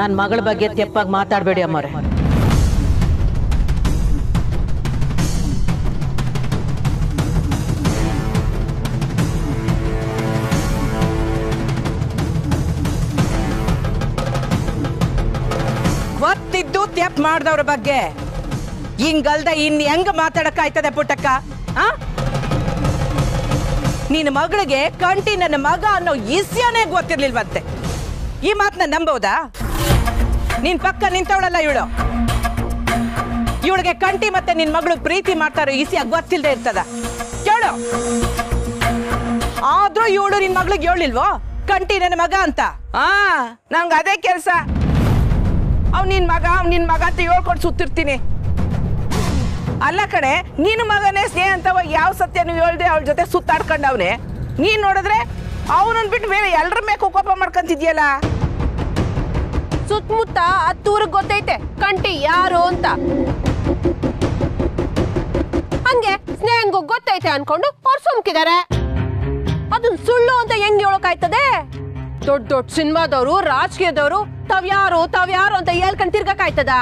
ನನ್ನ ಮಗಳ ಬಗ್ಗೆ ತೆಪ್ಪಾಗಿ ಮಾತಾಡಬೇಡಿ ಅಮ್ಮವ್ರೆ ಗೊತ್ತಿದ್ದು ತೆಪ್ ಮಾಡ್ದವ್ರ ಬಗ್ಗೆ ಹಿಂಗಲ್ದ ಇನ್ ಹೆಂಗ ಮಾತಾಡಕ್ಕಾಯ್ತದೆ ಪುಟ್ಟಕ್ಕ ಆ ನಿನ್ನ ಮಗಳಿಗೆ ಕಂಟಿ ನನ್ನ ಮಗ ಅನ್ನೋ ಇಸ್ಯನೇ ಗೊತ್ತಿರ್ಲಿಲ್ವಂತೆ ಈ ಮಾತನ್ನ ನಂಬೋದಾ ನಿನ್ ಪಕ್ಕ ನಿಂತವಳಲ್ಲ ಇವಳು ಇವಳಿಗೆ ಕಂಟಿ ಮತ್ತೆ ನಿನ್ ಮಗಳು ಪ್ರೀತಿ ಮಾಡ್ತಾರೋ ಇಸಿಯ ಗೊತ್ತಿಲ್ಲದೆ ಇರ್ತದ ಕೇಳು ಆದ್ರೂ ಇವಳು ನಿನ್ ಮಗಳಿಗೆ ಹೇಳಿಲ್ವೋ ಕಂಟಿ ನನ್ನ ಮಗ ಅಂತ ಆ ನಂಗೆ ಅದೇ ಕೆಲಸ ಅವ್ ನಿನ್ ಮಗ ಅವ್ ನಿನ್ ಮಗ ಅಂತ ಹೇಳ್ಕೊಂಡು ಸುತ್ತಿರ್ತೀನಿ ಅಲ್ಲ ಕಣೆ ನಿನ್ನ ಮಗನೇ ಸ್ನೇಹ ಅಂತವ ಯಾವ ಸತ್ಯ ನೀವು ಹೇಳ್ದೆ ಅವಳ ಜೊತೆ ಸುತ್ತಾಡ್ಕೊಂಡವ್ನೆ ನೀನ್ ನೋಡಿದ್ರೆ ಅವನನ್ನ ಬಿಟ್ಟು ಬೇರೆ ಎಲ್ಲರ ಮೇಲೆ ಕೋಪ ಮಾಡ್ಕೊಂತಿದ್ಯಲ್ಲ ಸುತ್ತಮುತ್ತ ಹತ್ತೂರಿಗೆ ಗೊತ್ತೈತೆ ಕಂಟಿ ಯಾರು ಅಂತ ಹಂಗೆ ಸ್ನೇಹಂಗೂ ಗೊತ್ತೈತೆ ಅನ್ಕೊಂಡು ಅವ್ರು ಸುಮ್ಕಿದಾರೆ ಅದನ್ ಸುಳ್ಳು ಅಂತ ಹೆಂಗ್ ಹೇಳೋಕಾಯ್ತದೆ ದೊಡ್ಡ ದೊಡ್ಡ ಸಿನಿಮಾದವರು ರಾಜಕೀಯದವರು ತಾವ್ಯಾರು ತಾವ್ಯಾರು ಅಂತ ಹೇಳ್ಕೊಂಡ್ ತಿರ್ಗಕ್ಕಾಯ್ತದ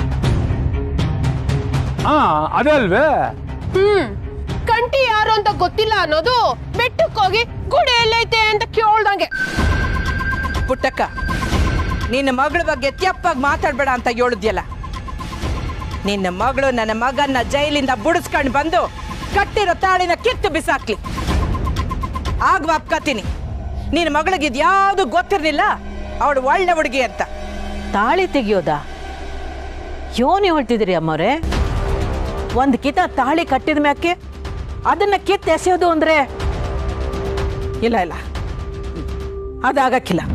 ಹಾ ಅದೇ ಅಲ್ವೇ ಹ್ಮ್ ಕಂಟಿ ಯಾರು ಅಂತ ಗೊತ್ತಿಲ್ಲ ಅನ್ನೋದು ಬೆಟ್ಟಕ್ಕೆ ಹೋಗಿ ಗುಡಿ ಎಲ್ಲೈತೆ ಅಂತ ಕೇಳ್ದಂಗೆ ಪುಟ್ಟಕ್ಕ ನಿನ್ನ ಮಗಳ ಬಗ್ಗೆ ತೆಪ್ಪಾಗಿ ಮಾತಾಡ್ಬೇಡ ಅಂತ ಹೇಳಿದ್ಯಲ್ಲ ನಿನ್ನ ಮಗಳು ನನ್ನ ಮಗನ್ನ ಜೈಲಿಂದ ಬುಡಿಸ್ಕೊಂಡು ಬಂದು ಕಟ್ಟಿರೋ ತಾಳಿನ ಕಿತ್ತು ಬಿಸಾಕ್ಲಿ ಆಗ ಒಪ್ಕತೀನಿ ನಿನ್ನ ಮಗಳಿಗೆ ಇದ್ಯಾವುದು ಗೊತ್ತಿರಲಿಲ್ಲ ಅವಳು ಒಳ್ಳೆ ಹುಡುಗಿ ಅಂತ ತಾಳಿ ತೆಗಿಯೋದಾ ಯೋನಿ ಹೇಳ್ತಿದ್ರಿ ಅಮ್ಮವ್ರೆ ಒಂದು ಕಿತ ತಾಳಿ ಕಟ್ಟಿದ ಮ್ಯಾಕೆ ಅದನ್ನ ಕಿತ್ತು ಎಸೆಯೋದು ಅಂದ್ರೆ ಇಲ್ಲ ಇಲ್ಲ ಅದಾಗಕ್ಕಿಲ್ಲ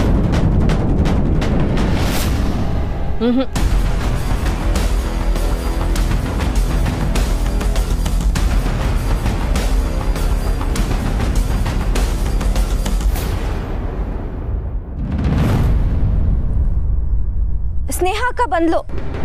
ಸ್ನೇಹಾಕ ಬಂದ್ಲು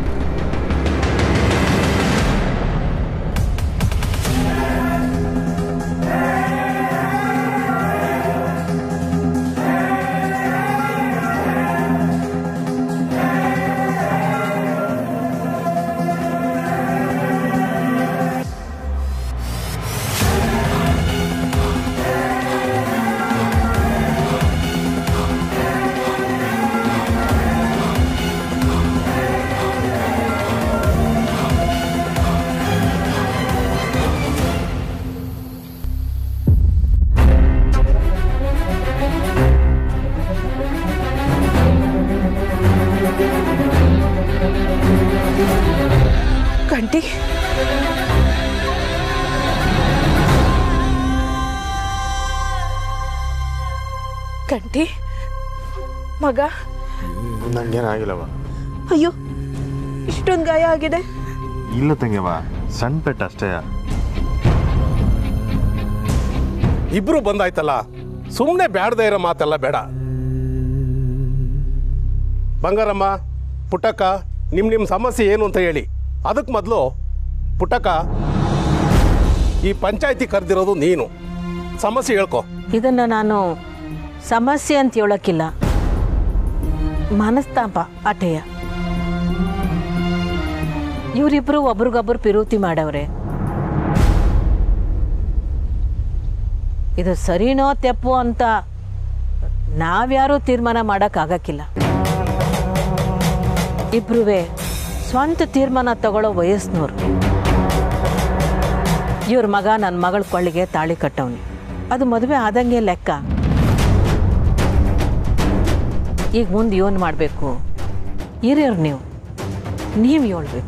ಕಂಟಿ ಕಂಟಿ ಮಗ ನಂಗೇನಾಗಿಲ್ಲವ ಅಯ್ಯೋ ಇಷ್ಟೊಂದು ಗಾಯ ಆಗಿದೆ ಇಲ್ಲ ತಂಗ್ಯವ ಸಣ್ಣ ಪೆಟ್ಟು ಅಷ್ಟೇ ಇಬ್ರು ಬಂದಾಯ್ತಲ್ಲ ಸುಮ್ಮನೆ ಬ್ಯಾಡದೇ ಇರೋ ಮಾತೆಲ್ಲ ಬೇಡ ಬಂಗಾರಮ್ಮ ಪುಟ್ಟಕ್ಕ ನಿಮ್ಮ ನಿಮ್ಮ ಸಮಸ್ಯೆ ಏನು ಅಂತ ಹೇಳಿ ಅದಕ್ಕೆ ಮೊದಲು ಪುಟ್ಟಕ್ಕ ಈ ಪಂಚಾಯತಿ ಕರೆದಿರೋದು ನೀನು ಸಮಸ್ಯೆ ಹೇಳ್ಕೊ ಇದನ್ನ ನಾನು ಸಮಸ್ಯೆ ಅಂತ ಹೇಳೋಕ್ಕಿಲ್ಲ ಮನಸ್ತಾಪ ಅಟೆಯ ಇವರಿಬ್ರು ಒಬ್ರಿಗೊಬ್ರು ಪಿರೂತಿ ಮಾಡವ್ರೆ ಇದು ಸರಿನೋ ತೆಪ್ಪು ಅಂತ ನಾವ್ಯಾರೂ ತೀರ್ಮಾನ ಮಾಡೋಕ್ಕಾಗಕ್ಕಿಲ್ಲ ಇಬ್ರುವೆ ಸ್ವಂತ ತೀರ್ಮಾನ ತಗೊಳ್ಳೋ ವಯಸ್ಸಿನವ್ರು ಇವ್ರ ಮಗ ನನ್ನ ಮಗಳ ಕೊಳ್ಳಿಗೆ ತಾಳಿ ಕಟ್ಟವನಿ ಅದು ಮದುವೆ ಆದಂಗೆ ಲೆಕ್ಕ ಈಗ ಮುಂದೆ ಏನು ಮಾಡಬೇಕು ಹಿರಿಯರು ನೀವು ನೀವು ಹೇಳ್ಬೇಕು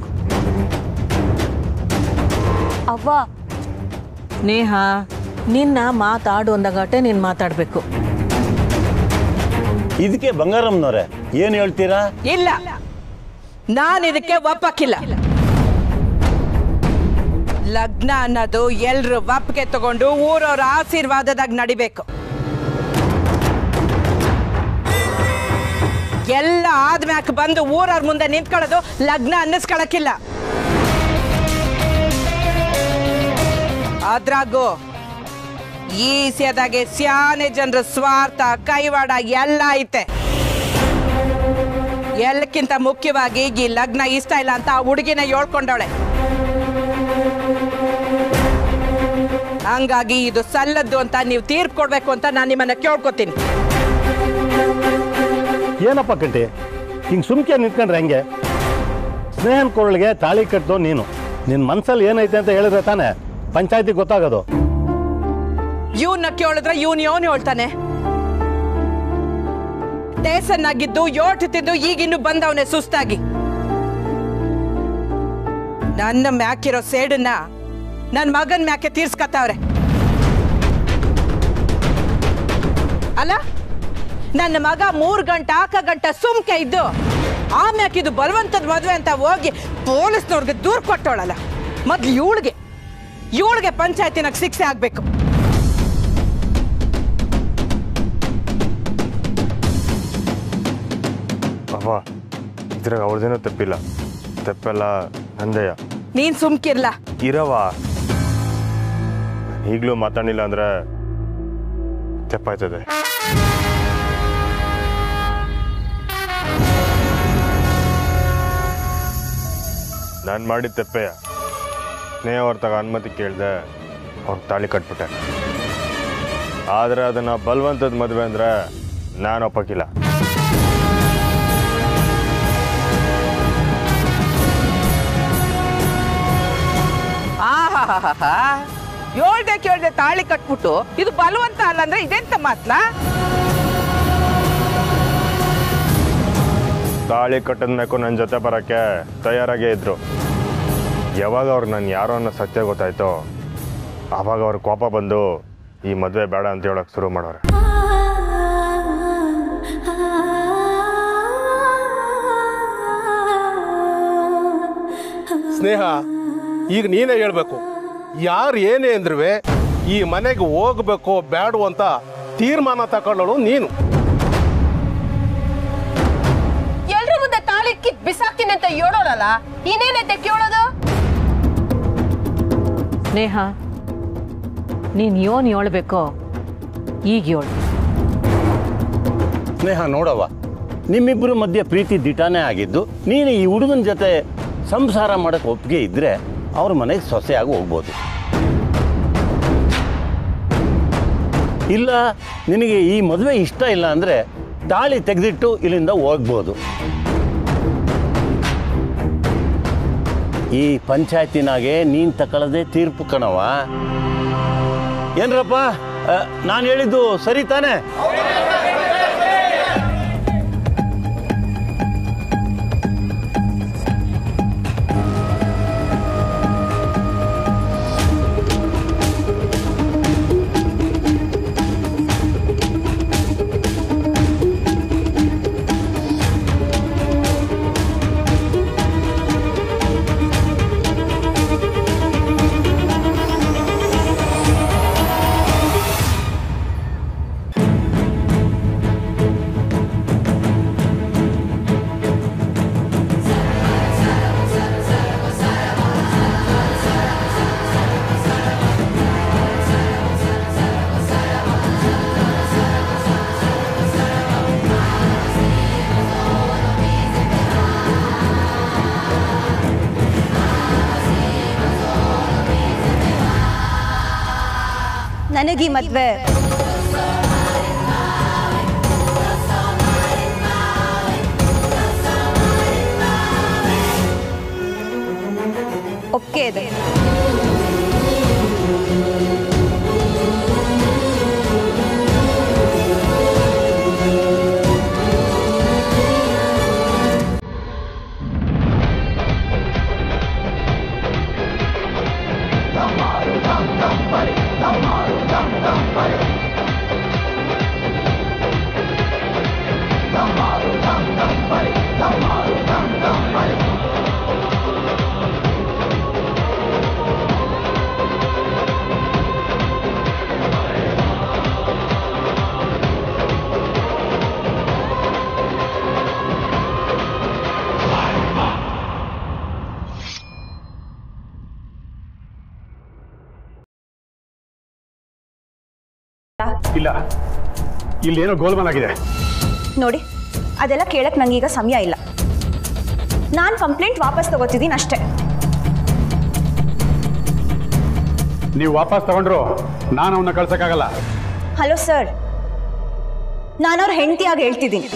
ಅವ್ವ ಸ್ನೇಹ ನಿನ್ನ ಮಾತಾಡು ಅಂದಾಗಟ್ಟೆ ನೀನು ಮಾತಾಡಬೇಕು ಇದಕ್ಕೆ ಬಂಗಾರಮ್ಮನವ್ರೆ ಏನು ಹೇಳ್ತೀರಾ ಇಲ್ಲ ನಾನು ಇದಕ್ಕೆ ಒಪ್ಪಕ್ಕಿಲ್ಲ ಲಗ್ನ ಅನ್ನೋದು ಎಲ್ರು ಒಪ್ಪಿಗೆ ತಗೊಂಡು ಊರವ್ರ ಆಶೀರ್ವಾದದಾಗ ನಡಿಬೇಕು ಎಲ್ಲ ಆದ್ಮ್ಯಾಕ್ ಬಂದು ಊರವ್ರ ಮುಂದೆ ನಿಂತ್ಕೊಳ್ಳೋದು ಲಗ್ನ ಅನ್ನಿಸ್ಕೊಳಕ್ಕಿಲ್ಲ ಅದ್ರಾಗೂ ಈ ಸ್ಯಾದಾಗೆ ಸ್ಯಾನೆ ಜನರ ಸ್ವಾರ್ಥ ಕೈವಾಡ ಎಲ್ಲ ಐತೆ ಎಲ್ಲಕ್ಕಿಂತ ಮುಖ್ಯವಾಗಿ ಈ ಲಗ್ನ ಇಷ್ಟ ಇಲ್ಲ ಅಂತ ಆ ಹುಡುಗಿನ ಹೇಳ್ಕೊಂಡವಳೆ ಹಂಗಾಗಿ ಇದು ಸಲ್ಲದ್ದು ಅಂತ ನೀವು ತೀರ್ಪು ಕೊಡ್ಬೇಕು ಅಂತ ನಾನು ನಿಮ್ಮನ್ನ ಕೇಳ್ಕೊತೀನಿ ಏನಪ್ಪ ಕಟ್ಟಿ ಹಿಂಗೆ ಸುಮ್ಕೆ ನಿಂತ್ಕೊಂಡ್ರೆ ಹೆಂಗೆ ಸ್ನೇಹನ್ ಕೊರಳಿಗೆ ತಾಳಿ ಕಟ್ಟೋ ನೀನು ನಿನ್ನ ಮನ್ಸಲ್ಲಿ ಏನೈತೆ ಅಂತ ಹೇಳಿದ್ರೆ ತಾನೇ ಪಂಚಾಯತಿ ಗೊತ್ತಾಗೋದು ಇವನ್ನ ಕೇಳಿದ್ರೆ ಇವನ್ ಯೋನ್ ಹೇಳ್ತಾನೆ ಟೇಸನ್ ಆಗಿದ್ದು ಯೋಟ್ ತಿಂದು ಈಗಿನ್ನು ಬಂದವನೆ ಸುಸ್ತಾಗಿ ನನ್ನ ಮ್ಯಾಕಿರೋ ಸೇಡನ್ನ ನನ್ನ ಮಗನ್ ಮ್ಯಾಕೆ ತೀರ್ಸ್ಕತ್ತವ್ರೆ ಅಲ್ಲ ನನ್ನ ಮಗ ಮೂರ್ ಗಂಟೆ ಆಕ ಗಂಟೆ ಸುಮ್ಕೆ ಇದ್ದು ಆಮ್ಯಾಕೆ ಇದು ಬಲವಂತದ ಮದುವೆ ಅಂತ ಹೋಗಿ ಪೊಲೀಸ್ನವ್ರಿಗೆ ದೂರ್ ಕೊಟ್ಟೋಳಲ್ಲ ಮೊದ್ಲು ಇವಳಿಗೆ ಇವಳಿಗೆ ಪಂಚಾಯತಿನಾಗ ಶಿಕ್ಷೆ ಆಗ್ಬೇಕು ಅವ್ವ ಇದ್ರಾಗ ಅವ್ರದ್ದೇನೋ ತಪ್ಪಿಲ್ಲ ತಪ್ಪೆಲ್ಲ ನಂದಯ್ಯ ನೀನ್ ಸುಮ್ಕಿರ್ಲ ಇರವ ಈಗಲೂ ಮಾತಾಡಿಲ್ಲ ಅಂದ್ರೆ ತಪ್ಪಾಯ್ತದೆ ನಾನು ಮಾಡಿದ ತಪ್ಪೆಯ ಸ್ನೇಹ ಅವ್ರ ತಗ ಅನುಮತಿ ಕೇಳಿದೆ ಅವ್ನು ತಾಳಿ ಕಟ್ಬಿಟ್ಟೆ ಆದರೆ ಅದನ್ನು ಬಲವಂತದ ಮದುವೆ ಅಂದ್ರೆ ನಾನು ಒಪ್ಪಕ್ಕಿಲ್ಲ ಆಹಾಹಾಹಾ ಹೇಳ್ದೆ ಕೇಳ್ದೆ ತಾಳಿ ಕಟ್ಬಿಟ್ಟು ಇದು ಬಲವಂತ ಅಲ್ಲ ಅಂದ್ರೆ ಇದೆಂತ ಮಾತ್ಲ ತಾಳಿ ಕಟ್ಟಿದ್ಮೇಕು ನನ್ನ ಜೊತೆ ಬರೋಕ್ಕೆ ತಯಾರಾಗೇ ಇದ್ರು ಯಾವಾಗ ಅವ್ರು ನಾನು ಯಾರೋ ಅನ್ನೋ ಸತ್ಯ ಗೊತ್ತಾಯ್ತೋ ಆವಾಗ ಅವ್ರ ಕೋಪ ಬಂದು ಈ ಮದುವೆ ಬೇಡ ಅಂತ ಹೇಳಕ್ ಶುರು ಮಾಡೋರೆ ಸ್ನೇಹ ಈಗ ನೀನೇ ಹೇಳ್ಬೇಕು ಯಾರು ಏನೇ ಅಂದ್ರೂ ಈ ಮನೆಗೆ ಹೋಗ್ಬೇಕು ಬೇಡ ಅಂತ ತೀರ್ಮಾನ ತಗೊಳ್ಳೋಳು ನೀನು ಎಲ್ರ ಮುಂದೆ ತಾಳಿ ಕಿತ್ ಬಿಸಾಕ್ತೀನಿ ಅಂತ ಹೇಳೋಳಲ್ಲ ಇನ್ನೇನೈತೆ ಕೇಳೋದು ಸ್ನೇಹ ನೀನು ಯೋನ್ ಹೇಳ್ಬೇಕೋ ಈಗ ಹೇಳು ಸ್ನೇಹ ನೋಡವ್ವ ನಿಮ್ಮಿಬ್ಬರ ಮಧ್ಯೆ ಪ್ರೀತಿ ದಿಟಾನೇ ಆಗಿದ್ದು ನೀನು ಈ ಹುಡುಗನ ಜೊತೆ ಸಂಸಾರ ಮಾಡಕ್ಕೆ ಒಪ್ಪಿಗೆ ಇದ್ದರೆ ಅವ್ರ ಮನೆಗೆ ಸೊಸೆಯಾಗಿ ಹೋಗ್ಬೋದು ಇಲ್ಲ ನಿನಗೆ ಈ ಮದುವೆ ಇಷ್ಟ ಇಲ್ಲ ಅಂದರೆ ತಾಳಿ ತೆಗೆದಿಟ್ಟು ಇಲ್ಲಿಂದ ಹೋಗ್ಬೋದು ಈ ಪಂಚಾಯತಿನಾಗೆ ನೀನು ತಗೊಳ್ಳದೆ ತೀರ್ಪು ಕಣವ ಏನ್ರಪ್ಪ ನಾನು ಹೇಳಿದ್ದು ಸರಿ ತಾನೇ ನನಗೀ ಮದ್ವೆ ಒಪ್ಪಿಗೆ ಇದೆ ಇಲ್ಲ ಇಲ್ಲೇನೋ ಗೋಲ್ಮಾಲ್ ಆಗಿದೆ ನೋಡಿ ಅದೆಲ್ಲ ಕೇಳಕ್ ನಂಗೀಗ ಸಮಯ ಇಲ್ಲ ನಾನು ಕಂಪ್ಲೇಂಟ್ ವಾಪಸ್ ತಗೋತಿದ್ದೀನಿ ಅಷ್ಟೇ ನೀವು ವಾಪಸ್ ತಗೊಂಡ್ರು ನಾನು ಅವನ್ನ ಕಳ್ಸಕ್ಕಾಗಲ್ಲ ಹಲೋ ಸರ್ ನಾನು ಅವ್ರ ಹೆಂಡತಿಯಾಗಿ ಹೇಳ್ತಿದ್ದೀನಿ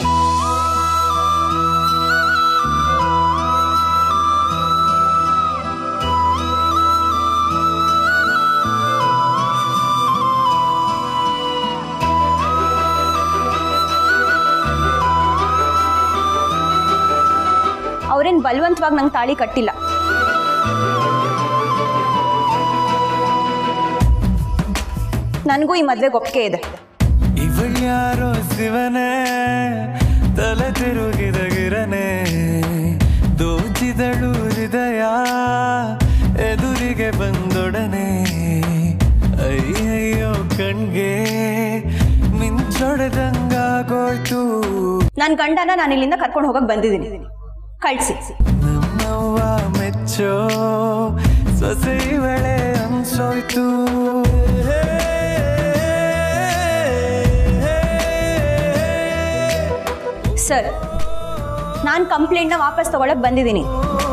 ಅವ್ರೇನ್ ಬಲವಂತವಾಗಿ ನಂಗೆ ತಾಳಿ ಕಟ್ಟಿಲ್ಲ ನನಗೂ ಈ ಮದ್ವೆಗೆ ಒಪ್ಪಿಗೆ ಇದೆ ಇವಳ್ಯಾರೋ ಶಿವನೇ ತಲೆ ತಿರುಗಿದ ಗಿರನೆ ದೋಚಿದಳು ಹೃದಯ ಎದುರಿಗೆ ಬಂದೊಡನೆ ಅಯ್ಯಯ್ಯೋ ಕಣ್ಗೆ ಮಿಂಚೊಡೆದಂಗಾಗೋಯ್ತು ನನ್ನ ಗಂಡನ ನಾನು ಇಲ್ಲಿಂದ ಕರ್ಕೊಂಡು ಹೋಗಕ್ ಬಂದಿದ್ದೀನಿ ಕಳ್ಸಿ ನಮ್ಮವ್ವ ಮೆಚ್ಚೋ ಸೊಸೆ ವೇಳೆ ಅನ್ಸೋಯ್ತು ಸರ್ ನಾನು ಕಂಪ್ಲೇಂಟ್ನ ವಾಪಸ್ ತಗೊಳಕ್ ಬಂದಿದ್ದೀನಿ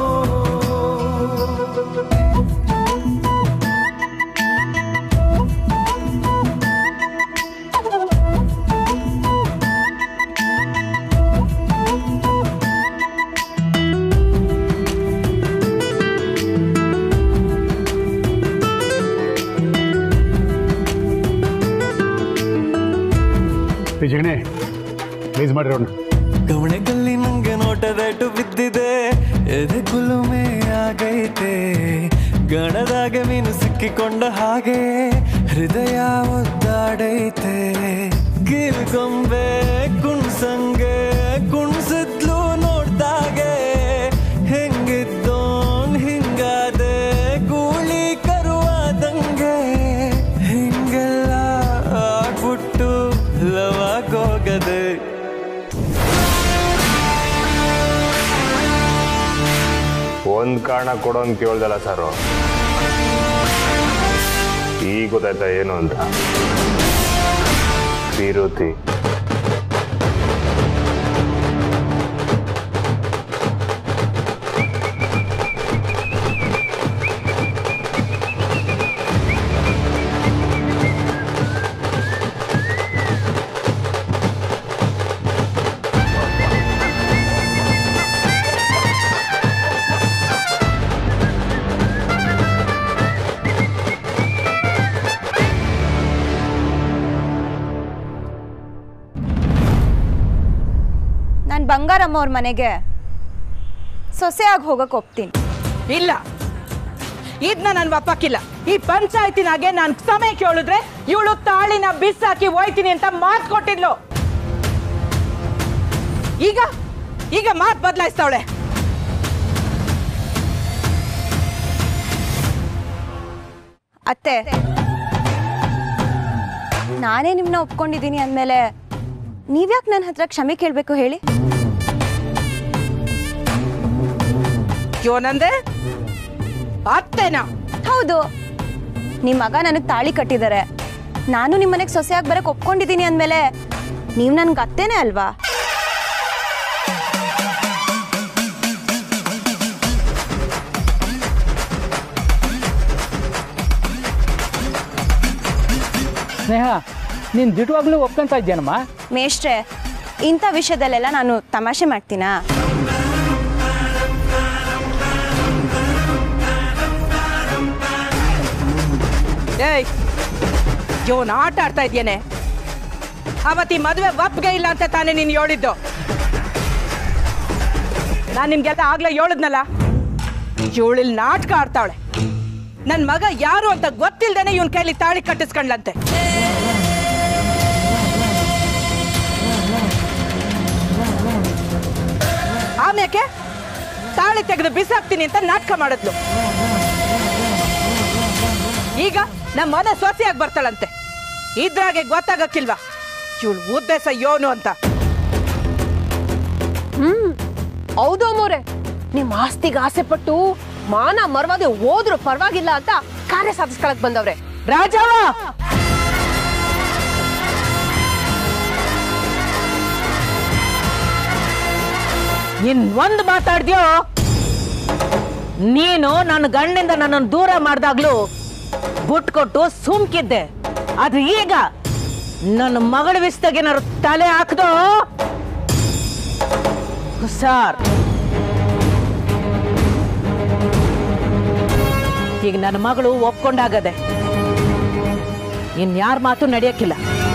ಈ ಜಿಗಣಿ ಪ್ಲೀಸ್ ಮಾಡ್ರಿ ಅವ್ರನ್ನ ಕವಣೆಗಲ್ಲಿ ನಂಗೆ ನೋಟದಟ್ಟು ಬಿದ್ದಿದೆ ಎದೆ ಕುಲುಮೆ ಆಗೈತೆ ಗಣದಾಗ ಮೀನು ಸಿಕ್ಕಿಕೊಂಡ ಹಾಗೆ ಹೃದಯ ಒದ್ದಾಡೈತೆ ಗಿಲ್ಗೊಂಬೆ ಕುಣ್ಸಂಗೆ ಕುಣ್ಸಿದ್ಲು ನೋಡ್ದಾಗೆ ಹೆಂಗಿದ್ದೋನ್ ಹಿಂಗಾದೆ ಗೂಳಿ ಕರುವಾದಂಗೆ ಹಿಂಗೆಲ್ಲ ಆಗ್ಬಿಟ್ಟು ಲವಾಗೋಗದೆ ಒಂದು ಕಾರಣ ಕೊಡೋನ್ ಕೇಳ್ದಲ್ಲ ಸರು ಈಗ ಗೊತ್ತಾಯ್ತಾ ಏನು ಅಂತ ವಿರೋಧಿ ನಾನು ಬಂಗಾರಮ್ಮ ಅವ್ರ ಮನೆಗೆ ಸೊಸೆಯಾಗಿ ಹೋಗಕ್ ಒಪ್ತೀನಿ ಇಲ್ಲ ಇದನ್ನ ನಾನು ಒಪ್ಪಕ್ಕಿಲ್ಲ ಈ ಪಂಚಾಯತಿನಾಗೆ ನಾನು ಸಮಯ ಕೇಳಿದ್ರೆ ಇವಳು ತಾಳಿನ ಬಿಸಾಕಿ ಹೋಯ್ತೀನಿ ಅಂತ ಮಾತು ಕೊಟ್ಟಿದ್ಲು ಈಗ ಈಗ ಮಾತು ಬದಲಾಯಿಸ್ತಾವಳೆ ಅತ್ತೆ ನಾನೇ ನಿಮ್ಮನ್ನ ಒಪ್ಕೊಂಡಿದ್ದೀನಿ ಅಂದಮೇಲೆ ನೀವ್ಯಾಕೆ ನನ್ನ ಹತ್ರ ಕ್ಷಮೆ ಕೇಳಬೇಕು ಹೇಳಿ ಯೋನಂದೆ ಅತ್ತೆನಾ ಹೌದು ನಿಮ್ಮ ಮಗ ನನಗೆ ತಾಳಿ ಕಟ್ಟಿದ್ದಾರೆ ನಾನು ನಿಮ್ಮ ಮನೆಗೆ ಸೊಸೆಯಾಗಿ ಬರಕ್ಕೆ ಒಪ್ಕೊಂಡಿದ್ದೀನಿ ಅಂದಮೇಲೆ ನೀವು ನನ್ಗೆ ಅತ್ತೇನೆ ಅಲ್ವಾ ಸ್ನೇಹ ನೀನು ದಿಟವಾಗ್ಲೂ ಒಪ್ಕೊಂತ ಇದ್ದೇನಮ್ಮ ಮೇಷ್ಟ್ರೆ ಇಂಥ ವಿಷಯದಲ್ಲೆಲ್ಲ ನಾನು ತಮಾಷೆ ಮಾಡ್ತೀನಾ ಏಯ್ ಇವನ್ ಆಟ ಆಡ್ತಾ ಇದ್ಯೇನೆ ಅವತ್ತಿ ಮದುವೆ ಒಪ್ಗೆ ಇಲ್ಲ ಅಂತ ತಾನೇ ನೀನು ಹೇಳಿದ್ದು ನಾನು ನಿಮ್ಗೆಲ್ಲ ಆಗ್ಲೇ ಹೇಳಿದ್ನಲ್ಲ ಇವಳಿಲ್ ನಾಟಕ ಆಡ್ತಾವಳೆ ನನ್ನ ಮಗ ಯಾರು ಅಂತ ಗೊತ್ತಿಲ್ದೇನೆ ಇವನ್ ಕೈಲಿ ತಾಳಿ ಕಟ್ಟಿಸ್ಕೊಂಡ್ಲಂತೆ ಆಮ್ಯಾಕೆ ತಾಳಿ ತೆಗೆದು ಬಿಸಾಕ್ತೀನಿ ಅಂತ ನಾಟಕ ಮಾಡಿದ್ಲು ಈಗ ನಮ್ಮ ಮನೆ ಸೊಸೆಯಾಗಿ ಬರ್ತಾಳಂತೆ ಇದ್ರಾಗೆ ಗೊತ್ತಾಗಕ್ಕಿಲ್ವಾ ಇವಳು ಉದ್ದೇಶ ಯೋನು ಅಂತ ಹ್ಮ್ ಹೌದು ಅಮ್ಮೋರೆ ನಿಮ್ ಆಸ್ತಿಗೆ ಆಸೆ ಪಟ್ಟು ಮಾನ ಮರವಾದೆ ಹೋದ್ರು ಪರವಾಗಿಲ್ಲ ಅಂತ ಕಾರ್ಯ ಸಾಧಿಸ್ಕೊಳಕ್ ಬಂದವ್ರೆ ರಾಜವ ಇನ್ ಒಂದು ಮಾತಾಡ್ದ್ಯೋ ನೀನು ನನ್ನ ಗಂಡಿಂದ ನನ್ನನ್ನು ದೂರ ಮಾಡ್ದಾಗ್ಲೂ ಬುಟ್ ಕೊಟ್ಟು ಸುಮ್ಕಿದ್ದೆ ಆದ್ರೆ ಈಗ ನನ್ನ ಮಗಳ ವಿಸ್ತಾಗ ಏನಾರು ತಲೆ ಹಾಕ್ದೋ ಸಾರ್ ಈಗ ನನ್ನ ಮಗಳು ಒಪ್ಕೊಂಡಾಗದೆ ಇನ್ಯಾರ ಮಾತು ನಡೆಯಕ್ಕಿಲ್ಲ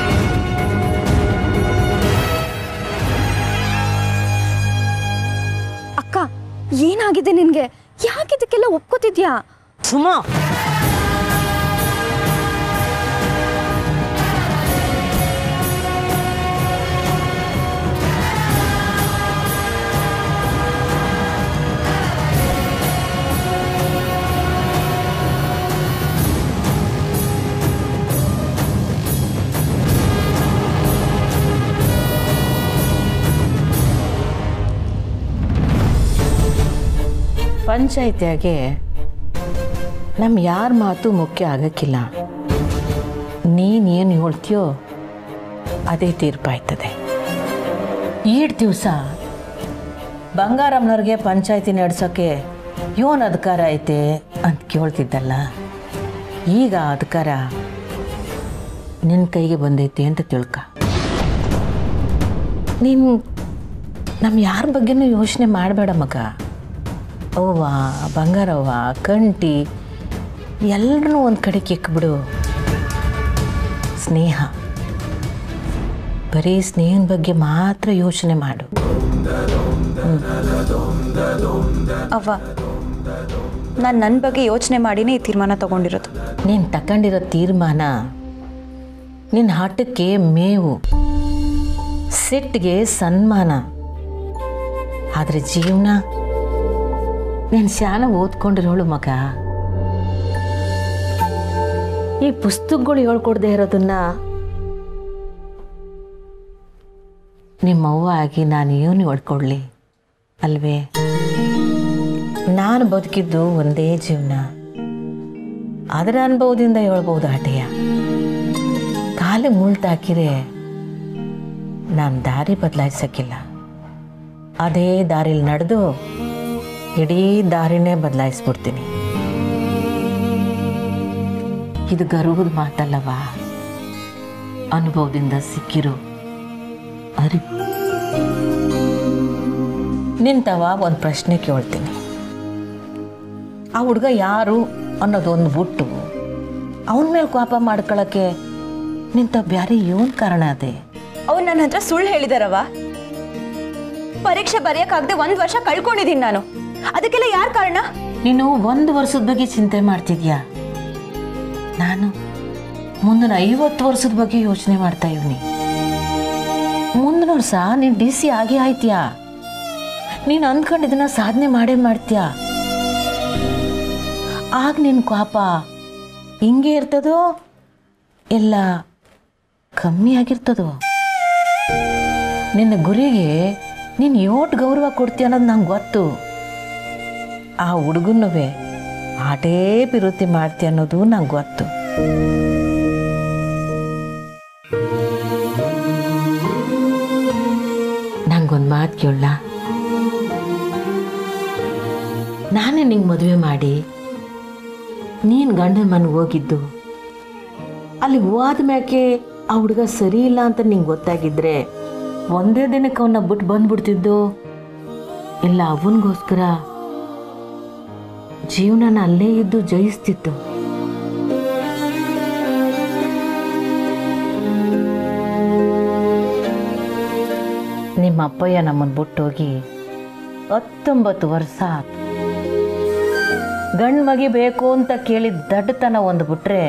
ಅಕ್ಕ ಏನಾಗಿದೆ ನಿನ್ಗೆ ಯಾಕೆ ಇದಕ್ಕೆಲ್ಲ ಒಪ್ಕೋತಿದ್ಯಾ ಸುಮ ಪಂಚಾಯಿತಿಯಾಗೆ ನಮ್ಮ ಯಾರ ಮಾತು ಮುಖ್ಯ ಆಗಕ್ಕಿಲ್ಲ ನೀನೇನು ಹೇಳ್ತೀಯೋ ಅದೇ ತೀರ್ಪಾಯ್ತದೆ ಈಡ್ ದಿವಸ ಬಂಗಾರಮ್ಮನವ್ರಿಗೆ ಪಂಚಾಯತಿ ನಡೆಸೋಕ್ಕೆ ಇವನ್ ಅಧಿಕಾರ ಐತೆ ಅಂತ ಕೇಳ್ತಿದ್ದಲ್ಲ ಈಗ ಆ ಅಧಿಕಾರ ನಿನ್ನ ಕೈಗೆ ಬಂದೈತೆ ಅಂತ ತಿಳ್ಕ ನೀನು ನಮ್ಮ ಯಾರ ಬಗ್ಗೆನೂ ಯೋಚನೆ ಮಾಡಬೇಡ ಮಗ ಅವ್ವ ಬಂಗಾರವ್ವ ಕಂಟಿ ಎಲ್ಲರನ್ನೂ ಒಂದು ಕಡೆ ಕಿಕ್ಬಿಡು ಸ್ನೇಹ ಬರೀ ಸ್ನೇಹನ ಬಗ್ಗೆ ಮಾತ್ರ ಯೋಚನೆ ಮಾಡು ಅವ್ವ ನಾನು ನನ್ನ ಬಗ್ಗೆ ಯೋಚನೆ ಮಾಡಿನೇ ಈ ತೀರ್ಮಾನ ತಗೊಂಡಿರೋದು ನೀನು ತಗೊಂಡಿರೋ ತೀರ್ಮಾನ ನಿನ್ನ ಹಠಕ್ಕೆ ಮೇವು ಸಿಟ್ಟಿಗೆ ಸನ್ಮಾನ ಆದರೆ ಜೀವನ ನೀನು ಶಾನ ಓದ್ಕೊಂಡಿರೋಳು ಮಗ ಈ ಪುಸ್ತಕಗಳು ಹೇಳ್ಕೊಡ್ದೆ ಇರೋದನ್ನ ನಿಮ್ಮವ್ವ ಆಗಿ ನಾನು ಏನು ಹೇಳ್ಕೊಡ್ಲಿ ಅಲ್ವೇ ನಾನು ಬದುಕಿದ್ದು ಒಂದೇ ಜೀವನ ಅದರ ಅನುಭವದಿಂದ ಹೇಳ್ಬೋದು ಆಟೆಯ ಕಾಲಿಗೆ ಮುಳ್ತಾಕಿರೆ ನಾನು ದಾರಿ ಬದಲಾಯಿಸೋಕ್ಕಿಲ್ಲ ಅದೇ ದಾರಿಲಿ ನಡೆದು ಇಡೀ ದಾರಿನೇ ಬದಲಾಯಿಸ್ಬಿಡ್ತೀನಿ ಇದು ಗರ್ವದ ಮಾತಲ್ಲವ ಅನುಭವದಿಂದ ಸಿಕ್ಕಿರೋ ಅರಿವು ನಿಂತವ ಒಂದು ಪ್ರಶ್ನೆ ಕೇಳ್ತೀನಿ ಆ ಹುಡುಗ ಯಾರು ಅನ್ನೋದೊಂದು ಬಿಟ್ಟು ಅವನ ಮೇಲೆ ಕೋಪ ಮಾಡ್ಕೊಳಕ್ಕೆ ನಿಂತ ಬ್ಯಾರೆ ಇವನ್ ಕಾರಣ ಅದೇ ಅವ್ರು ನನ್ನ ಹತ್ರ ಸುಳ್ಳು ಹೇಳಿದಾರವ ಪರೀಕ್ಷೆ ಬರೆಯಕ್ಕಾಗದೆ ಒಂದು ವರ್ಷ ಕಳ್ಕೊಂಡಿದ್ದೀನಿ ನಾನು ಅದಕ್ಕೆಲ್ಲ ಯಾರು ಕಾರಣ ನೀನು ಒಂದು ವರ್ಷದ ಬಗ್ಗೆ ಚಿಂತೆ ಮಾಡ್ತಿದ್ಯಾ ನಾನು ಮುಂದಿನ ಐವತ್ತು ವರ್ಷದ ಬಗ್ಗೆ ಯೋಚನೆ ಮಾಡ್ತಾ ಇವ್ನಿ ಮುಂದಿನ ವರ್ಷ ನೀನು ಡಿ ಸಿ ಆಗೇ ಆಯ್ತೀಯಾ ನೀನು ಅಂದ್ಕೊಂಡಿದ್ದನ್ನ ಸಾಧನೆ ಮಾಡೇ ಮಾಡ್ತೀಯಾ ಆಗ ನಿನ್ನ ಕೋಪ ಹಿಂಗೆ ಇರ್ತದೋ ಇಲ್ಲ ಕಮ್ಮಿ ಆಗಿರ್ತದೋ ನಿನ್ನ ಗುರಿಗೆ ನೀನು ಯೋಟ್ ಗೌರವ ಕೊಡ್ತೀಯ ಅನ್ನೋದು ನಂಗೆ ಗೊತ್ತು ಆ ಹುಡುಗನವೇ ಆಟೇ ಪಿರುತಿ ಮಾಡ್ತಿ ಅನ್ನೋದು ನಂಗೆ ಗೊತ್ತು ನಂಗೊಂದು ಮಾತು ಕೇಳ ನಾನೇ ನಿಂಗೆ ಮದುವೆ ಮಾಡಿ ನೀನು ಗಂಡನ ಮನೆಗೆ ಹೋಗಿದ್ದು ಅಲ್ಲಿ ಹೋದ ಮ್ಯಾಕೆ ಆ ಹುಡುಗ ಸರಿ ಇಲ್ಲ ಅಂತ ನಿಂಗೆ ಗೊತ್ತಾಗಿದ್ರೆ ಒಂದೇ ದಿನಕ್ಕೆ ಅವನ್ನ ಬಿಟ್ಟು ಬಂದ್ಬಿಡ್ತಿದ್ದು ಇಲ್ಲ ಅವನಿಗೋಸ್ಕರ ಜೀವನನ ಅಲ್ಲೇ ಇದ್ದು ಜಯಿಸ್ತಿತ್ತು ನಿಮ್ಮ ಅಪ್ಪಯ್ಯ ನಮ್ಮನ್ನು ಬಿಟ್ಟೋಗಿ ಹತ್ತೊಂಬತ್ತು ವರ್ಷ ಆತು ಗಂಡು ಮಗಿ ಬೇಕು ಅಂತ ಕೇಳಿದ ದಡ್ಡತನ ಒಂದು ಬಿಟ್ರೆ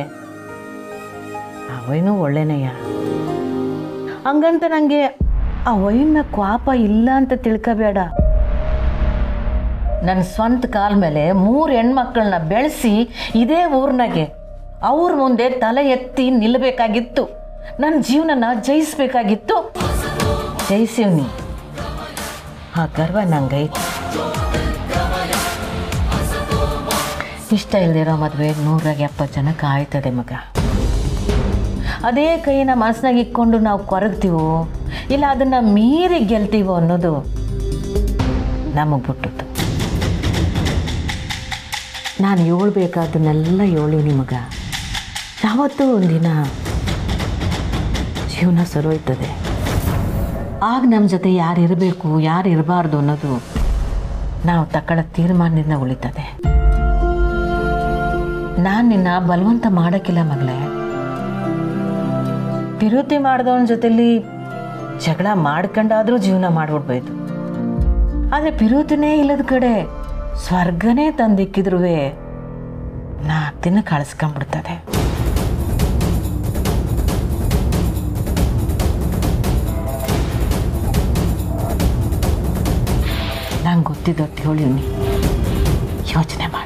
ಅವನು ಒಳ್ಳೆನೆಯ ಹಂಗಂತ ನನಗೆ ಆ ವೈನ ಕ್ವಾಪ ಇಲ್ಲ ಅಂತ ತಿಳ್ಕೋಬೇಡ ನನ್ನ ಸ್ವಂತ ಕಾಲ ಮೇಲೆ ಮೂರು ಹೆಣ್ಮಕ್ಳನ್ನ ಬೆಳೆಸಿ ಇದೇ ಊರ್ನಾಗೆ ಅವ್ರ ಮುಂದೆ ತಲೆ ಎತ್ತಿ ನಿಲ್ಲಬೇಕಾಗಿತ್ತು ನನ್ನ ಜೀವನನ ಜಯಿಸ್ಬೇಕಾಗಿತ್ತು ಜಯಿಸಿವ್ನಿ ಆ ಗರ್ವ ನಂಗೈತಿ ಇಷ್ಟ ಇಲ್ದಿರೋ ಮದುವೆ ನೂರಾಗ ಎಪ್ಪತ್ತು ಜನ ಕಾಯ್ತದೆ ಮಗ ಅದೇ ಕೈನ ಮನಸ್ಸಿನಾಗ ಇಟ್ಕೊಂಡು ನಾವು ಕೊರಗ್ತೀವೋ ಇಲ್ಲ ಅದನ್ನು ಮೀರಿ ಗೆಲ್ತೀವೋ ಅನ್ನೋದು ನಮಗೆ ಬಿಟ್ಟದ್ದು ನಾನು ಹೇಳ್ಬೇಕಾದನ್ನೆಲ್ಲ ಹೇಳಿ ನಿಮಗೆ ಯಾವತ್ತೂ ಒಂದಿನ ಜೀವನ ಸರೋಯ್ತದೆ ಆಗ ನಮ್ಮ ಜೊತೆ ಯಾರು ಇರಬೇಕು ಯಾರು ಇರಬಾರ್ದು ಅನ್ನೋದು ನಾವು ತಕ್ಕಳ ತೀರ್ಮಾನದಿಂದ ಉಳಿತದೆ ನಾನು ನಿನ್ನ ಬಲವಂತ ಮಾಡೋಕ್ಕಿಲ್ಲ ಮಗಳೇ ವಿರೋಧಿ ಮಾಡಿದವನ ಜೊತೆಲಿ ಜಗಳ ಮಾಡ್ಕೊಂಡಾದ್ರೂ ಜೀವನ ಮಾಡ್ಬಿಡ್ಬೋದು ಆದರೆ ಪಿರೋತಿನೇ ಇಲ್ಲದ ಕಡೆ ಸ್ವರ್ಗನೇ ತಂದಿಕ್ಕಿದ್ರು ನಾಲ್ಕು ದಿನ ಕಳಿಸ್ಕೊಂಡ್ಬಿಡ್ತದೆ ನಂಗೆ ಗೊತ್ತಿದ್ದೊಟ್ಟು ಹೇಳಿವ್ನಿ ಯೋಚನೆ ಮಾಡಿ